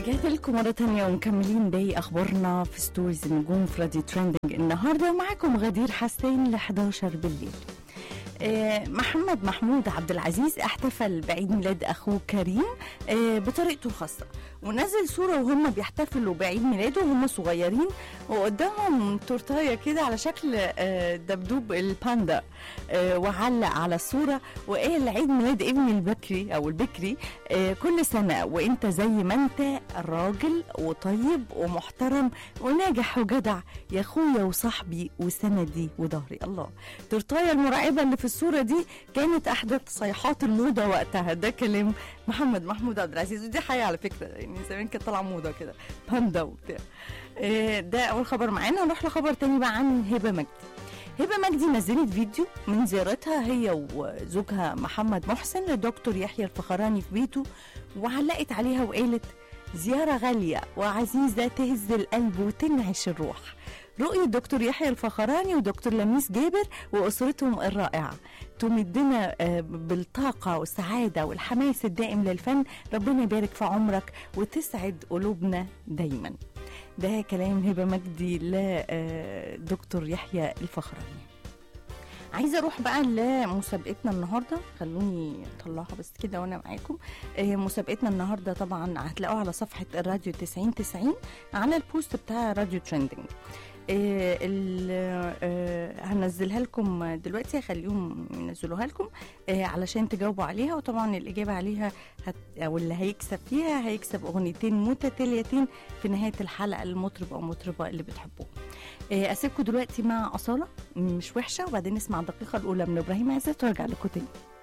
رجعت لكم مرة تانية ومكملين باقي أخبارنا في ستوريز النجوم في راديو ترندنج النهاردة ومعاكم غدير حسين ل 11 بالليل آه، محمد محمود عبد العزيز احتفل بعيد ميلاد اخوه كريم آه، بطريقته الخاصه ونزل صوره وهم بيحتفلوا بعيد ميلاده وهم صغيرين وقدامهم تورتايه كده على شكل آه، دبدوب الباندا آه، وعلق على الصوره وقال عيد ميلاد ابني البكري او البكري آه، كل سنه وانت زي ما انت راجل وطيب ومحترم وناجح وجدع يا اخويا وصاحبي وسندي وظهري الله تورتايه المرعبه اللي في الصوره دي كانت احدث صيحات الموضه وقتها ده كلام محمد محمود عبد العزيز ودي حقيقه على فكره يعني زمان كانت طالعه موضه كده باندا وبتاع آه، ده اول خبر معانا نروح لخبر تاني بقى عن هبه مجدي هبه مجدي نزلت فيديو من زيارتها هي وزوجها محمد محسن لدكتور يحيى الفخراني في بيته وعلقت عليها وقالت زيارة غالية وعزيزة تهز القلب وتنعش الروح رؤية دكتور يحيى الفخراني ودكتور لميس جابر وأسرتهم الرائعة تمدنا آه، بالطاقة والسعادة والحماس الدائم للفن ربنا يبارك في عمرك وتسعد قلوبنا دايما ده كلام هبة مجدي لدكتور يحيى الفخراني عايزه اروح بقى لمسابقتنا النهارده خلوني اطلعها بس كده وانا معاكم آه، مسابقتنا النهارده طبعا هتلاقوها على صفحه الراديو 90 90 على البوست بتاع راديو ترندنج آه، ال- آه، هنزلها لكم دلوقتي هخليهم ينزلوها لكم آه، علشان تجاوبوا عليها وطبعا الاجابه عليها هت او اللي هيكسب فيها هيكسب اغنيتين متتاليتين في نهايه الحلقه المطرب او مطربه اللي بتحبوه آه، اسيبكم دلوقتي مع اصاله مش وحشه وبعدين نسمع الدقيقه الاولى من ابراهيم عزت وارجع لكم تاني